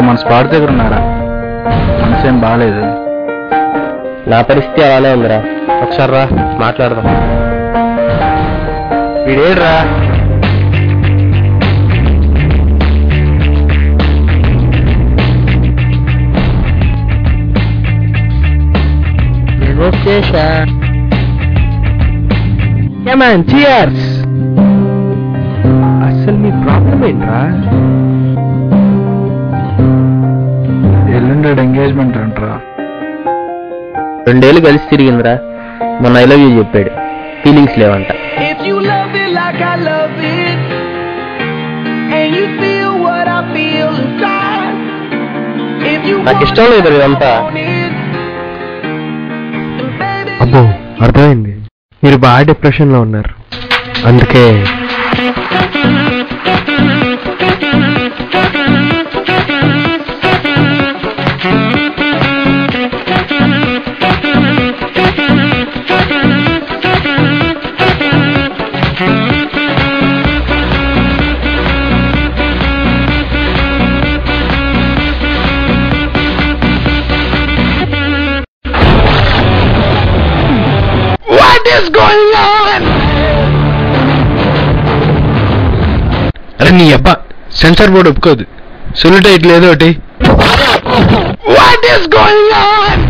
మన స్పాట్ దగ్గర ఉన్నారా మనసేం బాగాలేదు నా పరిస్థితి అలానే ఉందిరా ఒకసారి రా మాట్లాడదాం వీడేడ్రా వచ్చేసా మ్యాన్ చియర్స్ అసలు మీ ప్రాబ్లం ఏంట్రా ఎల్లుండి ఎంగేజ్మెంట్ అంటరా రెండేళ్ళు కలిసి తిరిగిందిరా మొన్న ఐ లవ్ యూ చెప్పాడు ఫీలింగ్స్ లేవంట If you love it like I love it, and you feel what I feel inside, if you నాకు ఇష్టం లేదు ఇదంతా want it, then baby, అబ్బో అర్థమైంది మీరు బాగా డిప్రెషన్ లో ఉన్నారు అందుకే అరే నీ అబ్బా సెన్సార్ బోర్డు ఒప్పుకోదు సొల్యూట్ లేదు ఒకటి వాట్ ఈస్ గోయింగ్ ఆన్